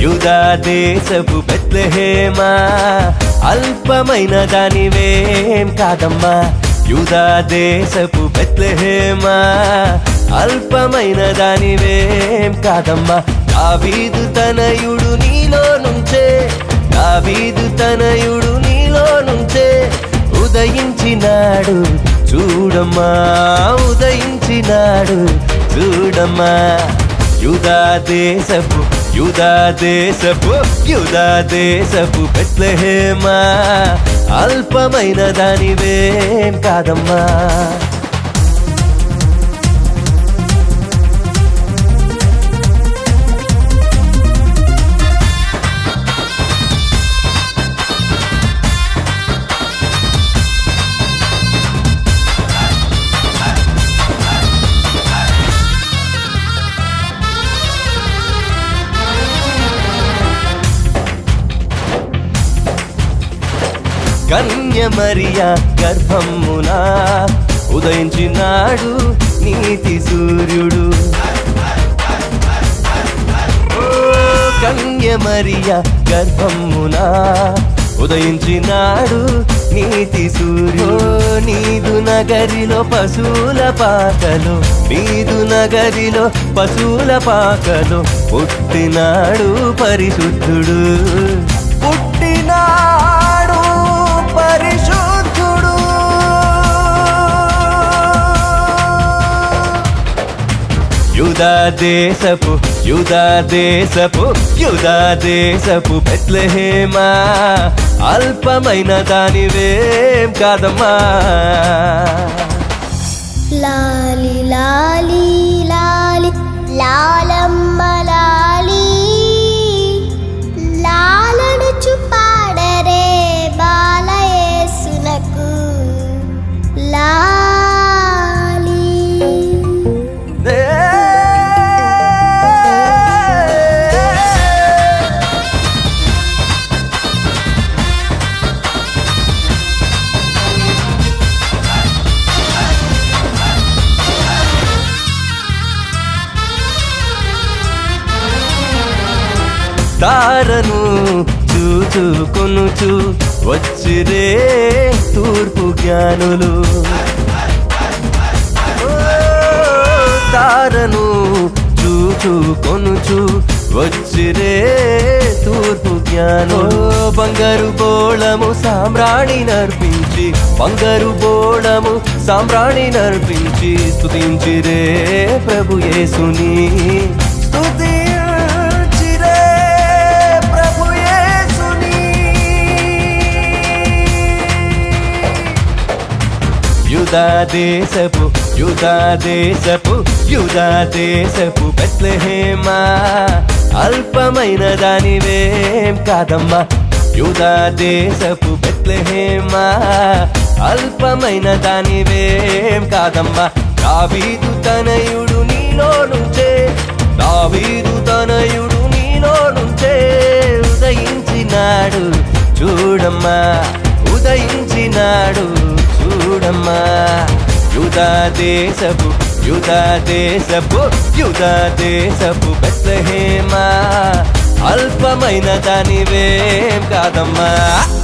యూదా దేశపు బెత్లెహేమా అల్పమైన దానివేం కాదమ్మా యూదా దేశపు బెత్లెహేమా అల్పమైన దానివేం కాదమ్మా దావీదు తనయుడు నీలో నుంచే దావీదు తనయుడు నీలో నుంచే ఉదయించినాడు చూడమ్మా ఉదయించినాడు చూడమ్మా యూదా దేశపు యూదా దేశపు యూదా దేశపు బెత్లెహేమా అల్పమైన దానివేం కాదమ్మా కన్య మరియా గర్భమున ఉదయించినాడు నీతి సూర్యుడు ఓ కన్య మరియా గర్భమున ఉదయించినాడు నీతి సూర్యుడు నీదు నగరిలో పశువుల పాకలో నీదు నగరిలో పశువుల పాకలో పుట్టినాడు పరిశుద్ధుడు పుట్టినాడు పరిశుద్ధుడు యూదా దేశపు యూదా దేశపు యూదా దేశపు బెత్లెహేమా అల్పమైన దానివేం కాదమ్మా లాలి లాలి లాలి లాలమ్మ లాలి లాలను చుపాడరే బాలయేసునకు లాలి ఏ తారను చూచుకొనుచు వచ్చిరే తూర్పు జ్ఞానులు ఓ, తారను చూచుకొనుచు వచ్చిరే తూర్పు జ్ఞాను బంగారు బోళము సామ్రాణి నర్పించి బంగారు బోళము సామ్రాణి నర్పించి స్తుతించిరే ప్రభు యేసుని స్తుతించిరే ప్రభు యేసుని యూదా దేశపు యూదా దేశపు యూదా దేశపు బెత్లెహేమా అల్పమైన దానివేం కాదమ్మా యూదా దేశపు బెత్లెహేమా అల్పమైన దానివేం కాదమ్మా దావీదు తనయుడు నీలో నుంచే దావీదు తనయుడు నీలో నుంచే ఉదయించినాడు చూడమ్మా ఉదయించినాడు చూడమ్మా యూదా దేశపు యూదా దేశపు యూదా దేశపు బెత్లెహేమా అల్పమైన దానివేం కాదమ్మా